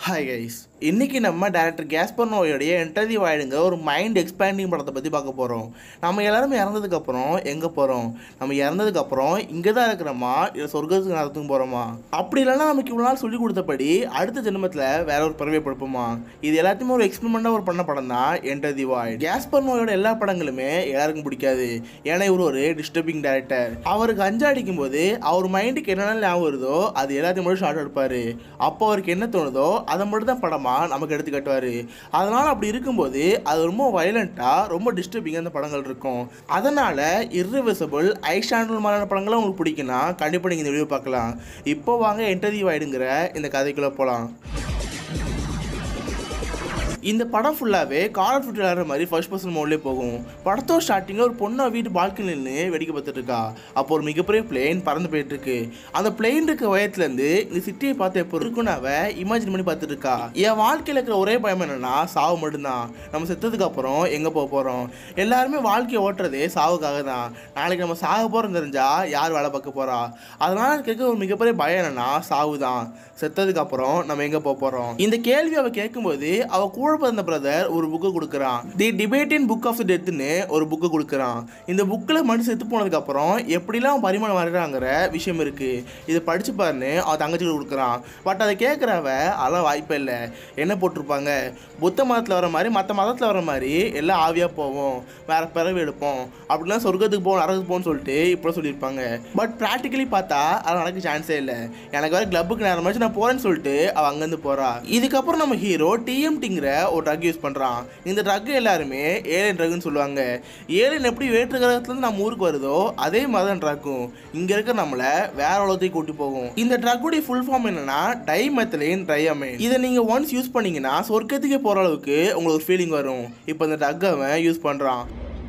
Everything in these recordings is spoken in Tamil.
ஹாய் கைஸ் இன்னைக்கு நம்ம டேரக்டர் கேஸ்பர் நோயோடைய என்டர்தி வாயிடுங்க ஒரு மைண்ட் எக்ஸ்பேண்டிங் படத்தை பற்றி பார்க்க போகிறோம் நம்ம எல்லாருமே இறந்ததுக்கப்புறம் எங்கே போகிறோம் நம்ம இறந்ததுக்கப்புறம் இங்கே தான் இருக்கிறோமா இல்லை சொர்க்கத்துக்கு நடத்துக்கு போகிறோமா அப்படி இல்லைன்னா நமக்கு இவ்வளோ நாள் சொல்லி கொடுத்தபடி அடுத்த ஜென்மத்தில் வேற ஒரு பிறவை படுப்போமா இது எல்லாத்தையுமே ஒரு எக்ஸ்பெரிமெண்ட்டாக ஒரு பண்ண படம் தான் என்டர் தி வாய்ட் கேஸ்பர் நோயோட எல்லா படங்களுமே எல்லாருக்கும் பிடிக்காது ஏன்னா இவர் ஒரு டிஸ்டர்பிங் டேரக்டர் அவருக்கு அஞ்சு அடிக்கும் போது அவர் மைண்டுக்கு என்னென்ன ஞாபகம் வருதோ அது எல்லாத்தையும் மட்டும் ஷார்ட் எடுப்பார் அப்போ அவருக்கு என்ன தோணுதோ அதை மட்டும் தான் படமாக நமக்கு எடுத்து காட்டுவார் அதனால் அப்படி இருக்கும்போது அது ரொம்ப வயலண்ட்டாக ரொம்ப டிஸ்டர்பிங்காக அந்த படங்கள் இருக்கும் அதனால் இர்ரிவர்சபிள் ஐ ஸ்டாண்டல் மாதிரியான படங்களும் உங்களுக்கு பிடிக்குன்னா கண்டிப்பாக நீங்கள் இந்த வீடியோ பார்க்கலாம் இப்போ வாங்க இன்டர்வியூ ஆயிடுங்கிற இந்த கதைக்குள்ளே போகலாம் இந்த படம் ஃபுல்லாகவே கால் ஆஃப் விளாடுற மாதிரி ஃபர்ஸ்ட் பர்சன் மோட்லேயே போகும் படத்தோட ஸ்டார்டிங்கில் ஒரு பொண்ணை வீட்டு பால்கனி நின்று வெடிக்க பார்த்துட்டு இருக்கா அப்போ ஒரு மிகப்பெரிய பிளேன் பறந்து போயிட்டு இருக்கு அந்த பிளேன் இருக்க வயத்துலேருந்து இந்த சிட்டியை பார்த்து எப்போ இருக்குன்னு அவ இமேஜின் பண்ணி பார்த்துட்டு இருக்கா என் வாழ்க்கையில் இருக்கிற ஒரே பயம் என்னன்னா சாவு மட்டும்தான் நம்ம செத்ததுக்கு அப்புறம் எங்கே போக போகிறோம் எல்லாருமே வாழ்க்கையை ஓட்டுறதே சாவுக்காக தான் நாளைக்கு நம்ம சாக போகிறோம் தெரிஞ்சா யார் வேலை பார்க்க போகிறா அதனால எனக்கு இருக்க ஒரு மிகப்பெரிய பயம் என்னன்னா சாவு தான் செத்ததுக்கு அப்புறம் நம்ம எங்கே போக போகிறோம் இந்த கேள்வி அவ கேட்கும்போது அவ கூட பிறந்த பிரதர் ஒரு புக்கு கொடுக்குறான் the debate in book of டெத்துன்னு ஒரு புக்கு கொடுக்குறான் இந்த புக்கில் மனுஷன் செத்து போனதுக்கு அப்புறம் எப்படிலாம் பரிமாணம் வர்றாங்கிற விஷயம் இருக்கு இதை படிச்சு பாருன்னு அவன் தங்கச்சி கொடுக்குறான் பட் அதை கேட்குறவ அதெல்லாம் வாய்ப்பே இல்லை என்ன போட்டிருப்பாங்க புத்த மதத்தில் வர மாதிரி மற்ற மதத்தில் வர மாதிரி எல்லாம் ஆவியாக போவோம் வேற பிறவி எடுப்போம் அப்படிலாம் சொர்க்கத்துக்கு போவோம் நரகத்துக்கு போகணும்னு சொல்லிட்டு இப்போ சொல்லியிருப்பாங்க பட் ப்ராக்டிக்கலி பார்த்தா அது நடக்க சான்ஸே இல்லை எனக்கு வேற கிளப்புக்கு நேரம் ஆச்சு நான் போறேன்னு சொல்லிட்டு அவ அங்கேருந்து போறா இதுக்கப்புறம் நம்ம ஹீரோ டிஎம்டிங்கிற ஒரு ட்ரக் யூஸ் பண்றான் இந்த ட்ரக் எல்லாருமே ஏலியன் ட்ரக்னு சொல்லுவாங்க ஏலியன் எப்படி வேற்று கிரகத்துலேருந்து நம்ம ஊருக்கு வருதோ அதே மாதிரி தான் ட்ரக்கும் இங்க இருக்க நம்மளை வேற உலகத்தையும் கூட்டி போகும் இந்த ட்ரக்குடைய ஃபுல் ஃபார்ம் என்னன்னா டைமெத்தலின் ட்ரையமைன் இதை நீங்க ஒன்ஸ் யூஸ் பண்ணீங்கன்னா சொர்க்கத்துக்கே போற அளவுக்கு உங்களுக்கு ஒரு ஃபீலிங் வரும் இப்போ இந்த ட்ரக் அவன் யூஸ் பண்றான்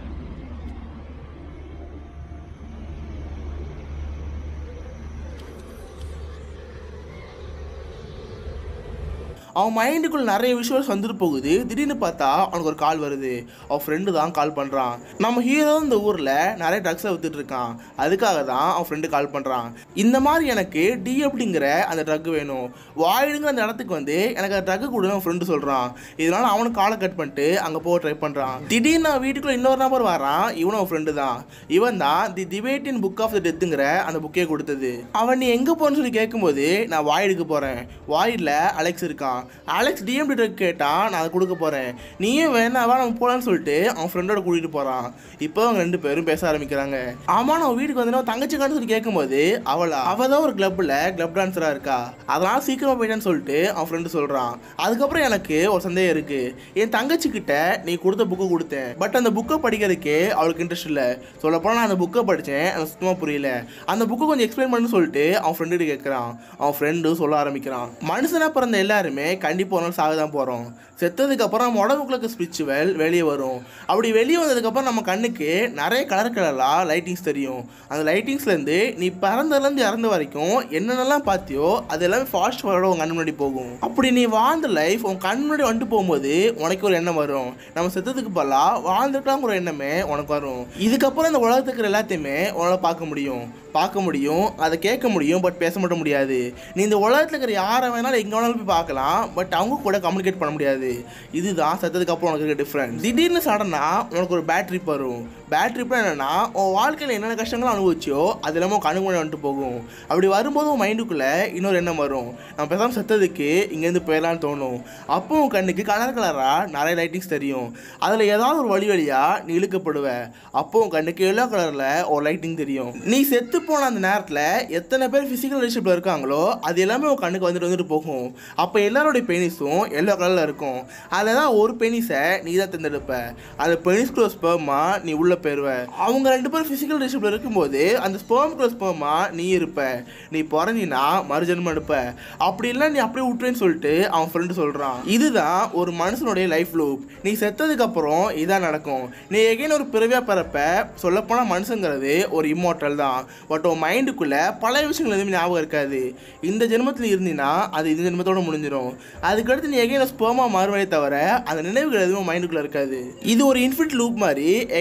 அவன் மைண்டுக்குள்ள நிறைய விஷயம் வந்துட்டு போகுது திடீர்னு பார்த்தா அவனுக்கு ஒரு கால் வருது அவன் ஃப்ரெண்டு தான் கால் பண்ணுறான் நம்ம ஹீரோ இந்த ஊரில் நிறைய ட்ரக்ஸை வித்துட்டு இருக்கான் அதுக்காக தான் அவன் ஃப்ரெண்டு கால் பண்ணுறான் இந்த மாதிரி எனக்கு டி அப்படிங்கிற அந்த ட்ரக் வேணும் வாயிடுங்கிற அந்த இடத்துக்கு வந்து எனக்கு அந்த ட்ரக் கொடுன்னு அவன் ஃப்ரெண்டு சொல்கிறான் இதனால அவனுக்கு காலை கட் பண்ணிட்டு அங்கே போக ட்ரை பண்ணுறான் திடீர்னு அவன் வீட்டுக்குள்ள இன்னொரு நபர் வரான் இவனும் அவன் ஃப்ரெண்டு தான் இவன் தான் the debate in book of the டெத்துங்கிற அந்த புக்கே கொடுத்தது அவன் நீ எங்கே போகணும்னு சொல்லி கேட்கும்போது நான் வாயிடுக்கு போகிறேன் வாயிடில் அலெக்ஸ் இருக்கான் அலெக்ஸ் டிஎம் கேட்டான் நான் அதை கொடுக்க போகிறேன் நீயும் வேணாவா நம்ம போகலான்னு சொல்லிட்டு அவன் ஃப்ரெண்டோட கூட்டிகிட்டு போகிறான் இப்போ அவங்க ரெண்டு பேரும் பேச ஆரம்பிக்கிறாங்க ஆமாம் நான் வீட்டுக்கு வந்து தங்கச்சி கான்னு சொல்லி கேட்கும்போது அவளா அவள் தான் ஒரு கிளப்பில் கிளப் டான்ஸராக இருக்கா அதனால் சீக்கிரமாக போயிட்டான்னு சொல்லிட்டு அவன் ஃப்ரெண்டு சொல்கிறான் அதுக்கப்புறம் எனக்கு ஒரு சந்தேகம் இருக்குது என் தங்கச்சி கிட்ட நீ கொடுத்த புக்கை கொடுத்தேன் பட் அந்த புக்கை படிக்கிறதுக்கே அவளுக்கு இன்ட்ரெஸ்ட் இல்லை சொல்லப்போனால் நான் அந்த புக்கை படித்தேன் எனக்கு சுத்தமாக புரியல அந்த புக்கை கொஞ்சம் எக்ஸ்பிளைன் பண்ணு சொல்லிட்டு அவன் ஃப்ரெண்டு கேட்குறான் அவன் ஃப்ரெண்டு சொல்ல ஆரம்பிக்கிறான் மனுஷனாக பிறந்த எல்லாருமே கண்டிப்பாக ஒரு நாள் சாக தான் போகிறோம் செத்ததுக்கு அப்புறம் நம்ம உடம்புக்குள்ள இருக்க ஸ்பிரிச்சுவல் வெளியே வரும் அப்படி வெளியே வந்ததுக்கப்புறம் நம்ம கண்ணுக்கு நிறைய கலர் கலராக லைட்டிங்ஸ் தெரியும் அந்த லைட்டிங்ஸ்லேருந்து நீ பிறந்ததுலேருந்து இறந்த வரைக்கும் என்னென்னலாம் பார்த்தியோ அது எல்லாமே ஃபாஸ்ட் ஃபார்வர்டாக உன் கண் முன்னாடி போகும் அப்படி நீ வாழ்ந்த லைஃப் உன் கண் முன்னாடி வந்துட்டு போகும்போது உனக்கு ஒரு எண்ணம் வரும் நம்ம செத்ததுக்கு பதிலாக வாழ்ந்துக்கலாங்கிற ஒரு எண்ணமே உனக்கு வரும் இதுக்கப்புறம் இந்த உலகத்துக்கு இருக்கிற எல்லாத்தையுமே உன்னால் பார்க்க முடியும் பார்க்க முடியும் அதை கேட்க முடியும் பட் பேச மட்டும் முடியாது நீ இந்த உலகத்தில் இருக்கிற யாரை வேணாலும் எங்கே வேணாலும் போய் பார்க்கலாம் பட் அவங்க கூட கம்யூனிகேட் பண்ண முடியாது இதுதான் செத்ததுக்கு அப்புறம் உனக்கு இருக்க டிஃப்ரெண்ட் திடீர்னு சடனாக உனக்கு ஒரு பேட் ட்ரிப் வரும் பேட் ட்ரிப்னா என்னன்னா உன் வாழ்க்கையில் என்னென்ன கஷ்டங்கள் அனுபவிச்சியோ அது இல்லாமல் கணக்கு முன்னாடி வந்துட்டு போகும் அப்படி வரும்போது உன் மைண்டுக்குள்ளே இன்னொரு எண்ணம் வரும் நம்ம பேசாமல் செத்ததுக்கு இங்கேருந்து போயிடலான்னு தோணும் அப்போ உன் கண்ணுக்கு கலர் கலராக நிறைய லைட்டிங்ஸ் தெரியும் அதில் ஏதாவது ஒரு வழி வழியாக நீ இழுக்கப்படுவ அப்போ உன் கண்ணுக்கு எல்லோ கலரில் ஒரு லைட்டிங் தெரியும் நீ செத்து போன அந்த நேரத்தில் எத்தனை பேர் ஃபிசிக்கல் ரிலேஷன்ஷிப்பில் இருக்காங்களோ அது எல்லாமே உன் கண்ணுக்கு வந்துட்டு வந்துட்டு போகும் அப்போ எல்லாரோடைய பெனிஸும் எல்லோ கலரில் இருக்கும் அதில் தான் ஒரு பெனிஸை நீ தான் தேர்ந்தெடுப்ப அந்த பெனிஸ் க்ளோஸ் ஸ்பெர்மா நீ உள்ளே போயிடுவ அவங்க ரெண்டு பேரும் ஃபிசிக்கல் ரிலேஷன்ஷிப்பில் இருக்கும்போது அந்த ஸ்பெர்ம் க்ளோஸ் ஸ்பெர்மா நீ இருப்ப நீ பிறந்தினா மறுஜன்மம் எடுப்ப அப்படி இல்லை நீ அப்படியே விட்டுறேன்னு சொல்லிட்டு அவன் ஃப்ரெண்டு சொல்கிறான் இதுதான் ஒரு மனுஷனுடைய லைஃப் லூப் நீ செத்ததுக்கு அப்புறம் இதான் நடக்கும் நீ எகைன் ஒரு பிறவியாக பிறப்ப சொல்லப்போனால் மனுஷங்கிறது ஒரு இம்மோட்டல் தான் பட் உன் மைண்டுக்குள்ளே பழைய விஷயங்கள் எதுவுமே ஞாபகம் இருக்காது இந்த ஜென்மத்தில் இருந்தீங்கன்னா அது இந்த ஜென்மத்தோட முடிஞ்சிடும் அதுக்கடுத்து நீ எகைன் ஸ்போமா மாறுவதே தவிர அந்த நினைவுகள் எதுவும் மைண்டுக்குள்ளே இருக்காது இது ஒரு இன்ஃபினிட் லூப் மாதிரி எகைன் அண்ட்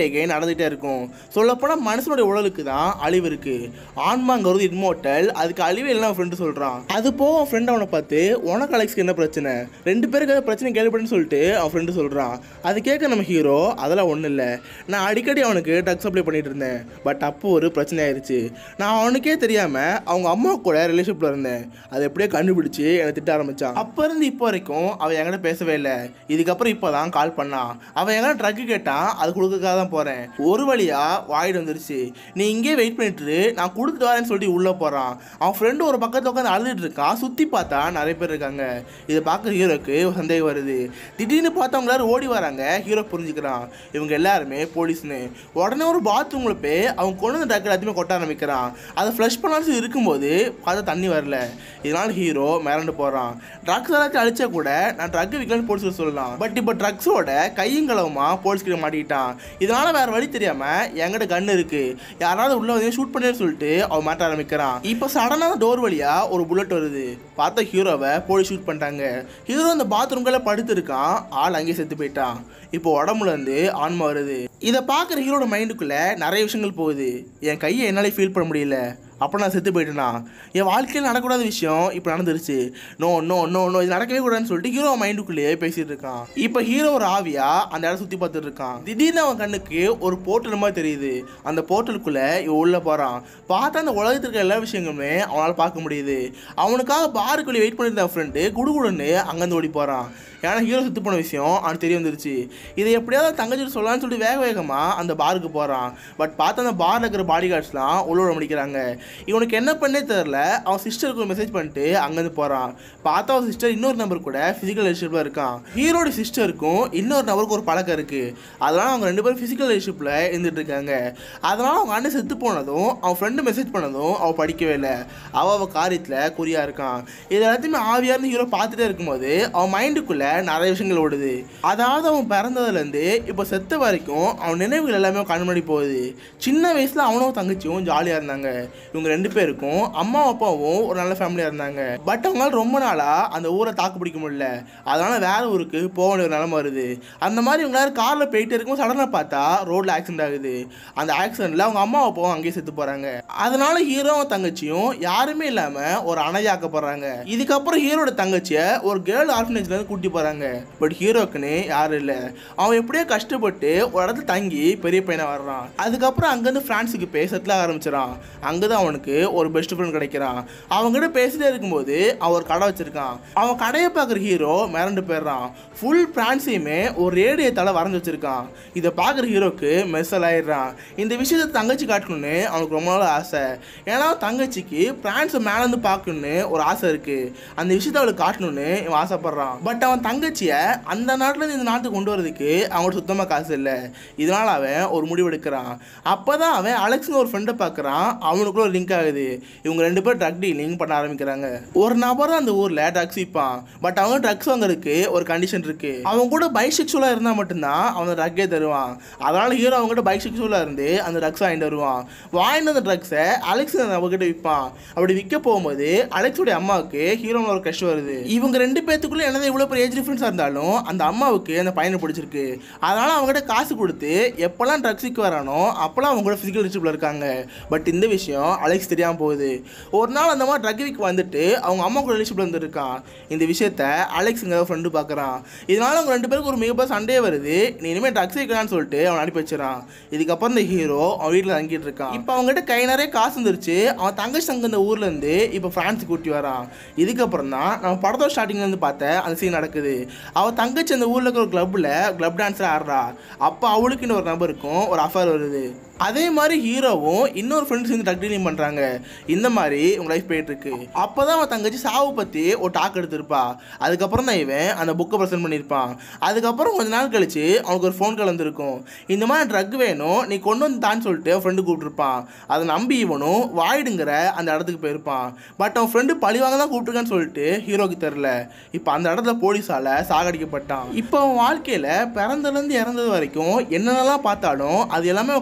ரீரேகை நடந்துகிட்டே இருக்கும் சொல்லப்போனால் மனுஷனுடைய உடலுக்கு தான் அழிவு இருக்கு ஆன்மாங்கிறது இன்மோட்டல் அதுக்கு அழிவு இல்லை ஃப்ரெண்டு சொல்கிறான் அது போக அவன் ஃப்ரெண்ட் அவனை பார்த்து உனக்கு அலெக்ஸ்க்கு என்ன பிரச்சனை ரெண்டு பேருக்கு ஏதாவது பிரச்சனை கேள்விப்பட்டுன்னு சொல்லிட்டு அவன் ஃப்ரெண்டு சொல்கிறான் அது கேட்க நம்ம ஹீரோ அதெல்லாம் ஒன்றும் இல்லை நான் அடிக்கடி அவனுக்கு ட்ரக்ஸ் அப்ளை பண்ணிட்டு இருந்தேன் பட் அப்போ ஒரு பிரச்சனை ஆயிருச்சு நான் அவனுக்கே தெரியாமல் அவங்க அம்மா கூட ரிலேஷன்ஷிப்பில் இருந்தேன் அதை எப்படியே கண்டுபிடிச்சி என்னை திட்ட ஆரம்பிச்சான் அப்போ இருந்து இப்போ வரைக்கும் அவன் என்கிட்ட பேசவே இல்லை இதுக்கப்புறம் இப்போ தான் கால் பண்ணான் அவன் என்கிட்ட ட்ரக்கு கேட்டான் அது கொடுக்கறதுக்காக தான் போகிறேன் ஒரு வழியா வாயிட்டு வந்துருச்சு நீ இங்கே வெயிட் பண்ணிட்டு நான் கொடுத்துட்டு வரேன்னு சொல்லிட்டு உள்ளே போகிறான் அவன் ஃப்ரெண்டு ஒரு பக்கத்தில் உட்காந்து அழுதுட்டு இருக்கான் சுற்றி பார்த்தா நிறைய பேர் இருக்காங்க இதை பார்க்குற ஹீரோக்கு சந்தேகம் வருது திடீர்னு பார்த்து அவங்க எல்லாரும் ஓடி வராங்க ஹீரோ புரிஞ்சுக்கிறான் இவங்க எல்லாருமே போலீஸ்னு உடனே ஒரு பாத்ரூம்ல போய் அவன் கொண்டு வந்த ட்ரக் எல்லாத்தையுமே கொட்ட ஆரம்பிக்கிறான் அதை ஃப்ளஷ் பண்ணாலும் இருக்கும்போது பார்த்தா தண்ணி வரல இதனால ஹீரோ மிரண்டு போகிறான் ட்ரக்ஸ் எல்லாத்தையும் அழிச்சா கூட நான் ட்ரக் விற்கலான்னு போலீஸ் சொல்லலாம் பட் இப்போ ட்ரக்ஸோட கையும் களவுமா போலீஸ் கிட்ட மாட்டிக்கிட்டான் இதனால வேற வழி தெரியாம என்கிட்ட கன் இருக்கு யாராவது உள்ள வந்து ஷூட் பண்ணேன்னு சொல்லிட்டு அவன் மாட்ட ஆரம்பிக்கிறான் இப்போ சடனாக டோர் வழியா ஒரு புல்லட் வருது பார்த்தா ஹீரோவை போலீஸ் ஷூட் பண்ணிட்டாங்க ஹீரோ அந்த பாத்ரூம்குள்ள படுத்திருக்கான் ஆள் அங்கேயே செத்து போயிட்டான் இப்போ உடம்புல இருந்து ஆன்மா வருது இதை பார்க்குற ஹீரோட மைண்டுக்குள்ள நிறைய விஷயங்கள் போகுது என் கையை என்னாலே ஃபீல் பண்ண முடியல அப்போ நான் செத்து போயிட்டேனா என் வாழ்க்கையில் நடக்கூடாத விஷயம் இப்போ நடந்துருச்சு நோ நோ நோ நோ இது நடக்கவே கூடாதுன்னு சொல்லிட்டு ஹீரோ மைண்டுக்குள்ளேயே பேசிட்டு இருக்கான் இப்போ ஹீரோ ஒரு ஆவியா அந்த இடம் சுற்றி பார்த்துட்டு இருக்கான் திடீர்னு அவன் கண்ணுக்கு ஒரு போர்ட்டல் மாதிரி தெரியுது அந்த போர்ட்டலுக்குள்ள இவன் உள்ள போகிறான் பார்த்தா அந்த உலகத்தில் இருக்க எல்லா விஷயங்களுமே அவனால் பார்க்க முடியுது அவனுக்காக பாருக்குள்ளே வெயிட் பண்ணியிருந்த ஃப்ரெண்டு குடுகுடுன்னு அங்கேருந்து ஓடி போகிறான் ஏன்னா ஹீரோ சுத்து போன விஷயம் அவனுக்கு தெரிய வந்துருச்சு இதை எப்படியாவது தங்கச்சி சொல்லலாம்னு சொல்லிட்டு வேக வேகமாக அந்த பாருக்கு போகிறான் பட் பார்த்து அந்த பாரில் இருக்கிற பாடி கார்ட்ஸ்லாம் உள்ள முடிக்கிறாங்க இவனுக்கு என்ன பண்ணே தெரில அவன் சிஸ்டருக்கு ஒரு மெசேஜ் பண்ணிட்டு அங்கேருந்து போகிறான் பார்த்தா அவன் சிஸ்டர் இன்னொரு நம்பர் கூட ஃபிசிக்கல் ரிலேஷன்ஷிப்பில் இருக்கான் ஹீரோட சிஸ்டருக்கும் இன்னொரு நபருக்கு ஒரு பழக்கம் இருக்குது அதனால அவங்க ரெண்டு பேரும் ஃபிசிக்கல் ரிலேஷன்ஷிப்பில் இருந்துட்டு இருக்காங்க அதனால அவங்க அண்ணன் செத்து போனதும் அவன் ஃப்ரெண்டு மெசேஜ் பண்ணதும் அவள் படிக்கவே இல்லை அவள் அவள் காரியத்தில் குறியாக இருக்கான் இது எல்லாத்தையுமே ஆவியாக இருந்து ஹீரோ பார்த்துட்டே இருக்கும்போது அவன் மைண்டுக்குள்ளே நிறைய விஷயங்கள் ஓடுது அதாவது அவன் பிறந்ததுலேருந்து இப்போ செத்த வரைக்கும் அவன் நினைவுகள் எல்லாமே கண் முன்னாடி போகுது சின்ன வயசில் அவனும் தங்கச்சியும் ஜாலியாக இருந்தாங்க இவங்க ரெண்டு பேருக்கும் அம்மா அப்பாவும் ஒரு நல்ல ஃபேமிலியாக இருந்தாங்க பட் அவங்களால ரொம்ப நாளாக அந்த ஊரை தாக்கு பிடிக்க முடியல அதனால வேற ஊருக்கு போக வேண்டிய ஒரு நிலைமை வருது அந்த மாதிரி இவங்க எல்லாரும் காரில் போயிட்டு இருக்கும்போது சடனாக பார்த்தா ரோட்டில் ஆக்சிடென்ட் ஆகுது அந்த ஆக்சிடென்ட்ல அவங்க அம்மா அப்பாவும் அங்கேயே செத்து போகிறாங்க அதனால ஹீரோவும் தங்கச்சியும் யாருமே இல்லாமல் ஒரு அணையாக்கப்படுறாங்க இதுக்கப்புறம் ஹீரோட தங்கச்சியை ஒரு கேர்ள் ஆர்ஃபனேஜ்லேருந்து கூட்டி போகிறாங்க பட் ஹீரோக்குன்னு யாரும் இல்லை அவன் எப்படியோ கஷ்டப்பட்டு ஒரு இடத்துல தங்கி பெரிய பையனை வர்றான் அதுக்கப்புறம் அங்கேருந்து ஃப்ரான்ஸுக்கு போய் செட்டில் ஆக ஆரம்பிச்சிடான் அங்கே தான் அவனுக்கு ஒரு பெஸ்ட் ஃப்ரெண்ட் கிடைக்கிறான் அவங்ககிட்ட பேசிட்டே இருக்கும்போது அவன் ஒரு கடை வச்சிருக்கான் அவன் கடையை பார்க்குற ஹீரோ மிரண்டு போயிடுறான் ஃபுல் பிரான்ஸையுமே ஒரு ரேடியத்தால் வரைஞ்சி வச்சிருக்கான் இதை பார்க்குற ஹீரோக்கு மெர்சல் ஆயிடுறான் இந்த விஷயத்தை தங்கச்சி காட்டணும்னு அவனுக்கு ரொம்ப நாள் ஆசை ஏன்னா தங்கச்சிக்கு பிரான்ஸை மேலேருந்து பார்க்கணுன்னு ஒரு ஆசை இருக்குது அந்த விஷயத்தை அவளுக்கு காட்டணும்னு இவன் ஆசைப்படுறான் பட் அவன் தங்கச்சியை அந்த நாட்டிலேருந்து இந்த நாட்டுக்கு கொண்டு வரதுக்கு அவனுக்கு சுத்தமாக காசு இல்லை இதனால் அவன் ஒரு முடிவு எடுக்கிறான் அப்போ தான் அவன் அலெக்ஸ்னு ஒரு ஃப்ரெண்டை பார்க்குறான் அவனுக்குள்ள ஒரு லிங்க் ஆகுது இவங்க ரெண்டு பேரும் ட்ரக் டீலிங் பண்ண ஆரம்பிக்கிறாங்க ஒரு நபர் அந்த ஊரில் ட்ரக்ஸ் விற்பான் பட் அவங்க ட்ரக்ஸ் வாங்குறதுக்கு ஒரு கண்டிஷன் இருக்கு அவன் கூட பைசெக்சுவலாக இருந்தால் மட்டும்தான் அவன் ட்ரக்கே தருவான் அதனால ஹீரோ அவங்ககிட்ட பைசெக்சுவலாக இருந்து அந்த ட்ரக்ஸ் வாங்கிட்டு வருவான் வாங்கிட்டு அந்த ட்ரக்ஸை அலெக்ஸ் அவங்ககிட்ட விற்பான் அப்படி விற்க போகும்போது அலெக்ஸோடைய அம்மாவுக்கு ஹீரோன்னு ஒரு கஷ்டம் வருது இவங்க ரெண்டு பேத்துக்குள்ள என்னதான் இவ்வளோ பெரிய ஏஜ் டிஃப்ரென்ஸாக இருந்தாலும் அந்த அம்மாவுக்கு அந்த பையனை பிடிச்சிருக்கு அதனால அவங்ககிட்ட காசு கொடுத்து எப்போல்லாம் ட்ரக்ஸ் விற்க வரானோ அப்போல்லாம் அவங்க கூட ஃபிசிக்கல் ரிலேஷிப்பில் இருக்காங்க பட் இந்த விஷயம் அலெக்ஸ் தெரியாமல் போகுது ஒரு நாள் அந்த மாதிரி ட்ரக் விற்க வந்துட்டு அவங்க அம்மா கூட ரிலேஷிப்பில் இருந்திருக்கான் இந்த விஷயத்த அலெக்ஸுங்க ஃப்ரெண்டு பார்க்குறான் இதனால அவங்க ரெண்டு பேருக்கு ஒரு மிகப்பெரிய சண்டே வருது நீ இனிமேல் ட்ரக்ஸ் விற்கலான்னு சொல்லிட்டு அவன் அனுப்பி வச்சிடறான் இதுக்கப்புறம் இந்த ஹீரோ அவன் வீட்டில் தங்கிட்டு இருக்கான் இப்போ அவங்ககிட்ட கை நிறைய காசு வந்துருச்சு அவன் தங்கச்சி தங்க இந்த ஊர்லேருந்து இப்போ ஃப்ரான்ஸுக்கு கூட்டி வரான் இதுக்கப்புறம் தான் நம்ம படத்தோட ஸ்டார்டிங்லேருந்து பார்த்த அந்த சீன் நடக்குது அவள் தங்கச்சி அந்த ஊரில் இருக்கிற ஒரு கிளப்பில் கிளப் டான்ஸர் ஆடுறா அப்போ அவளுக்கு இன்னொரு நபருக்கும் ஒரு அஃபேர் வருது அதே மாதிரி ஹீரோவும் இன்னொரு ஃப்ரெண்ட்ஸ் வந்து ட்ரக் டீலிங் பண்ணுறாங்க இந்த மாதிரி உங்க லைஃப் போயிட்டு இருக்கு அப்போ தான் அவன் தங்கச்சி சாவு பற்றி ஒரு டாக் எடுத்திருப்பா அதுக்கப்புறம் தான் இவன் அந்த புக்கை ப்ரெசென்ட் பண்ணியிருப்பான் அதுக்கப்புறம் கொஞ்ச நாள் கழிச்சு அவனுக்கு ஒரு ஃபோன் கால் வந்திருக்கும் இந்த மாதிரி ட்ரக் வேணும் நீ கொண்டு வந்து தான்னு சொல்லிட்டு ஃப்ரெண்டு கூப்பிட்டுருப்பான் அதை நம்பி இவனும் வாயிடுங்கிற அந்த இடத்துக்கு போயிருப்பான் பட் அவன் ஃப்ரெண்டு பழிவாங்க தான் கூப்பிட்டுருக்கான்னு சொல்லிட்டு ஹீரோக்கு தெரில இப்போ அந்த இடத்துல போலீஸால் சாகடிக்கப்பட்டான் இப்போ அவன் வாழ்க்கையில் பிறந்ததுலேருந்து இறந்தது வரைக்கும் என்னென்னலாம் பார்த்தாலும் அது எல்லாமே அவன் கண் முன்னாடி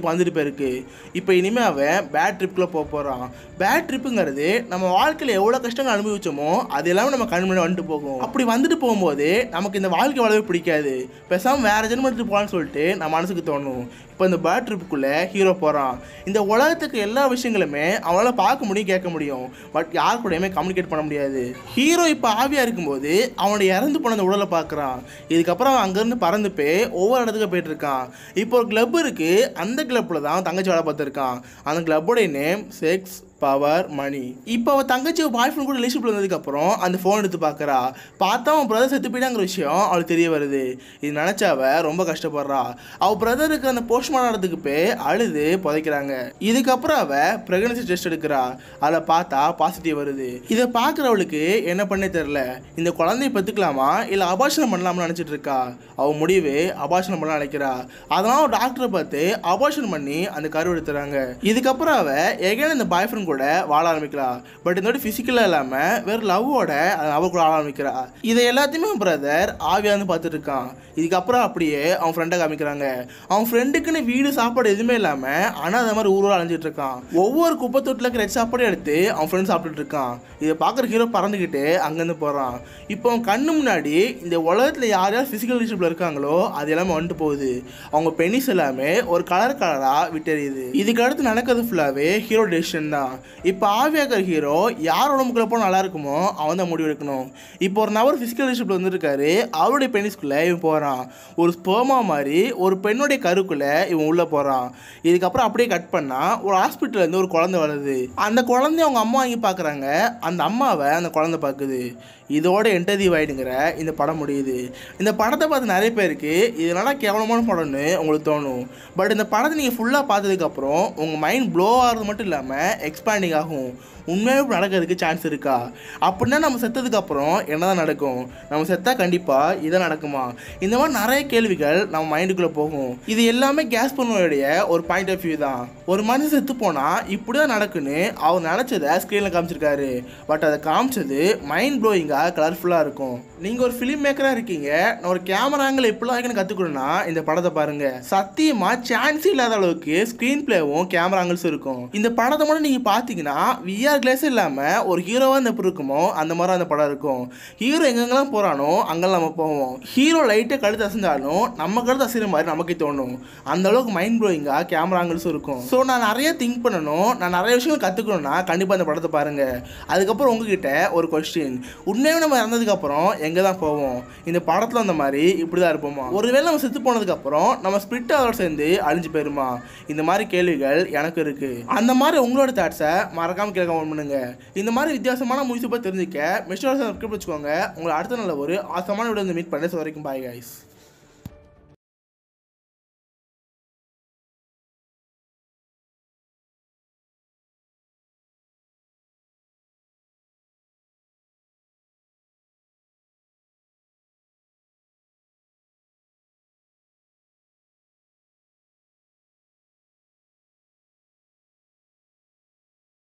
இப்போ வந்துட்டு போயிருக்கு இப்போ இனிமேல் அவன் பேட் ட்ரிப்பில் போக போகிறான் பேட் ட்ரிப்புங்கிறது நம்ம வாழ்க்கையில் எவ்வளோ கஷ்டங்கள் அனுபவிச்சோமோ அது எல்லாமே நம்ம கண் முன்னாடி வந்துட்டு போகும் அப்படி வந்துட்டு போகும்போது நமக்கு இந்த வாழ்க்கை வாழவே பிடிக்காது பேசாமல் வேறு ஜென்மம் எடுத்து போகலான்னு சொல்லிட்டு நம்ம மனசுக்கு தோணும் இப்போ இந்த பேட் ட்ரிப்புக்குள்ளே ஹீரோ போகிறான் இந்த உலகத்துக்கு எல்லா விஷயங்களுமே அவனால் பார்க்க முடியும் கேட்க முடியும் பட் யார் கூடயுமே கம்யூனிகேட் பண்ண முடியாது ஹீரோ இப்போ ஆவியாக இருக்கும்போது அவனோட இறந்து போன அந்த உடலை பார்க்குறான் இதுக்கப்புறம் அவன் அங்கேருந்து பறந்து போய் ஒவ்வொரு இடத்துக்கு போயிட்டு இருக்கான் இப்போ ஒரு கிளப் இருக்குது அந்த கிளப்பில் தான் தங்கச்சி வேலை பார்த்துருக்கான் அந்த கிளப்போடைய நேம் செக்ஸ் பவர் மணி இப்போ அவள் தங்கச்சி பாய் ஃப்ரெண்ட் கூட ரிலேஷன்ஷிப் வந்ததுக்கப்புறம் அந்த ஃபோன் எடுத்து பார்க்குறா பார்த்தா அவன் பிரதர் செத்து போயிட்டாங்கிற விஷயம் அவளுக்கு தெரிய வருது இது நினச்ச அவ ரொம்ப கஷ்டப்படுறா அவள் பிரதருக்கு அந்த போஸ்ட்மார்டம் நடத்துக்கு போய் அழுது புதைக்கிறாங்க இதுக்கப்புறம் அவள் ப்ரெக்னன்சி டெஸ்ட் எடுக்கிறா அதில் பார்த்தா பாசிட்டிவ் வருது இதை பார்க்குறவளுக்கு என்ன பண்ணே தெரில இந்த குழந்தைய பெற்றுக்கலாமா இல்லை அபாஷனம் பண்ணலாம்னு நினச்சிட்டு இருக்கா அவள் முடிவு அபாஷனம் பண்ண நினைக்கிறா அதனால் ஒரு டாக்டரை பார்த்து அபாஷன் பண்ணி அந்த கரு எடுத்துறாங்க இதுக்கப்புறம் அவள் எகைன் இந்த பாய் ஃப்ரெண்ட் கூட வாழ ஆரம்பிக்கிறா பட் இந்த வாட்டி ஃபிசிக்கலாக இல்லாமல் வெறும் லவ்வோட அவ கூட வாழ ஆரம்பிக்கிறா இதை எல்லாத்தையுமே பிரதர் ஆவியா வந்து பார்த்துட்டு இருக்கான் இதுக்கப்புறம் அப்படியே அவன் ஃப்ரெண்டை காமிக்கிறாங்க அவன் ஃப்ரெண்டுக்குன்னு வீடு சாப்பாடு எதுவுமே இல்லாமல் ஆனால் அந்த மாதிரி ஊரோட அலைஞ்சிட்டு இருக்கான் ஒவ்வொரு குப்பை தொட்டில் இருக்கிற ரெட் சாப்பாடும் எடுத்து அவன் ஃப்ரெண்ட் சாப்பிட்டுட்டு இருக்கான் இதை பார்க்குற ஹீரோ பறந்துக்கிட்டு அங்கேருந்து போகிறான் இப்போ அவன் கண்ணு முன்னாடி இந்த உலகத்தில் யார் யார் ஃபிசிக்கல் ரிலேஷன்ஷிப்பில் இருக்காங்களோ அது எல்லாமே வந்துட்டு போகுது அவங்க பெனிஸ் எல்லாமே ஒரு கலர் கலராக விட்டெறியுது இதுக்கு அடுத்து நடக்கிறது ஃபுல்லாகவே ஹீரோ டெசிஷன் தான் இப்போ ஆவியாக்கிற ஹீரோ யார் உடம்புக்குள்ள போனால் நல்லா இருக்குமோ அவன் தான் முடிவு எடுக்கணும் இப்போ ஒரு நபர் ஃபிசிக்கல் ரிலேஷன்ஷிப்பில் வந்துருக்காரு அவருடைய பெனிஸ்குள்ளே இவன் போகிறான் ஒரு ஸ்போமா மாதிரி ஒரு பெண்ணுடைய கருக்குள்ளே இவன் உள்ளே போகிறான் இதுக்கப்புறம் அப்படியே கட் பண்ணால் ஒரு ஹாஸ்பிட்டல்ல இருந்து ஒரு குழந்தை வருது அந்த குழந்தைய அவங்க அம்மா வாங்கி பார்க்குறாங்க அந்த அம்மாவை அந்த குழந்தை பார்க்குது இதோட என்டதி வாயிடுங்கிற இந்த படம் முடியுது இந்த படத்தை பார்த்து நிறைய பேருக்கு இது நல்லா கேவலமான படம்னு உங்களுக்கு தோணும் பட் இந்த படத்தை நீங்கள் ஃபுல்லாக பார்த்ததுக்கப்புறம் உங்கள் மைண்ட் ப்ளோ ஆகிறது மட்டும் இல்லாமல் எக்ஸ்பேண்டிங் ஆகும் உண்மையாகவே இப்படி நடக்கிறதுக்கு சான்ஸ் இருக்கா அப்படின்னா நம்ம செத்ததுக்கப்புறம் என்ன தான் நடக்கும் நம்ம செத்தா கண்டிப்பாக இதான் நடக்குமா இந்த மாதிரி நிறைய கேள்விகள் நம்ம மைண்டுக்குள்ளே போகும் இது எல்லாமே கேஸ் பண்ணுவோடைய ஒரு பாயிண்ட் ஆஃப் வியூ தான் ஒரு மனுஷன் செத்து போனால் இப்படி தான் நடக்குன்னு அவர் நினச்சதை ஸ்க்ரீனில் காமிச்சிருக்காரு பட் அதை காமிச்சது மைண்ட் ப்ளோயிங்காக கலர்ஃபுல்லாக இருக்கும் நீங்கள் ஒரு ஃபிலிம் மேக்கராக இருக்கீங்க நான் ஒரு கேமராங்களை எப்படிலாம் இருக்குன்னு கற்றுக்கணும்னா இந்த படத்தை பாருங்க சத்தியமாக சான்ஸ் இல்லாத அளவுக்கு ஸ்க்ரீன் பிளேவும் கேமரா ஆங்கிள்ஸும் இருக்கும் இந்த படத்தை மட்டும் நீங்கள் பார்த்தீங்கன்னா விஆர் கிளாஸ் இல்லாமல் ஒரு ஹீரோவாக இந்த எப்படி இருக்குமோ அந்த மாதிரி அந்த படம் இருக்கும் ஹீரோ எங்கெங்கெல்லாம் போகிறானோ அங்கெல்லாம் நம்ம போவோம் ஹீரோ லைட்டை கழுத்து அசைஞ்சாலும் நம்ம கழுத்து அசைகிற மாதிரி நமக்கே தோணும் அந்த அளவுக்கு மைண்ட் ப்ளோயிங்காக கேமரா ஆங்கிள்ஸும் இருக்கும் ஸோ நான் நிறைய திங்க் பண்ணணும் நான் நிறைய விஷயங்கள் கற்றுக்கணும்னா கண்டிப்பாக அந்த படத்தை பாருங்கள் அதுக்கப்புறம் உங்ககிட்ட ஒரு கொஸ்டின் உண்மையாக நம்ம இறந்ததுக்கப்புறம் எங்கே தான் போவோம் இந்த படத்தில் அந்த மாதிரி இப்படி தான் இருப்போமா ஒருவேளை நம்ம செத்து போனதுக்கப்புறம் நம்ம ஸ்பிரிட் அதோட சேர்ந்து அழிஞ்சு போயிருமா இந்த மாதிரி கேள்விகள் எனக்கு இருக்குது அந்த மாதிரி உங்களோட தாட்ஸை மறக்காமல் கேட்க பண்ணுங்க இந்த மாதிரி வித்தியாசமான மூவிஸை பற்றி தெரிஞ்சுக்க மிஸ்டர் சப்ஸ்கிரைப் வச்சுக்கோங்க உங்களை அடுத்த நல்ல ஒரு ஆசமான வீடியோ மீட் பண்ண வரைக்கும் பாய் கைஸ்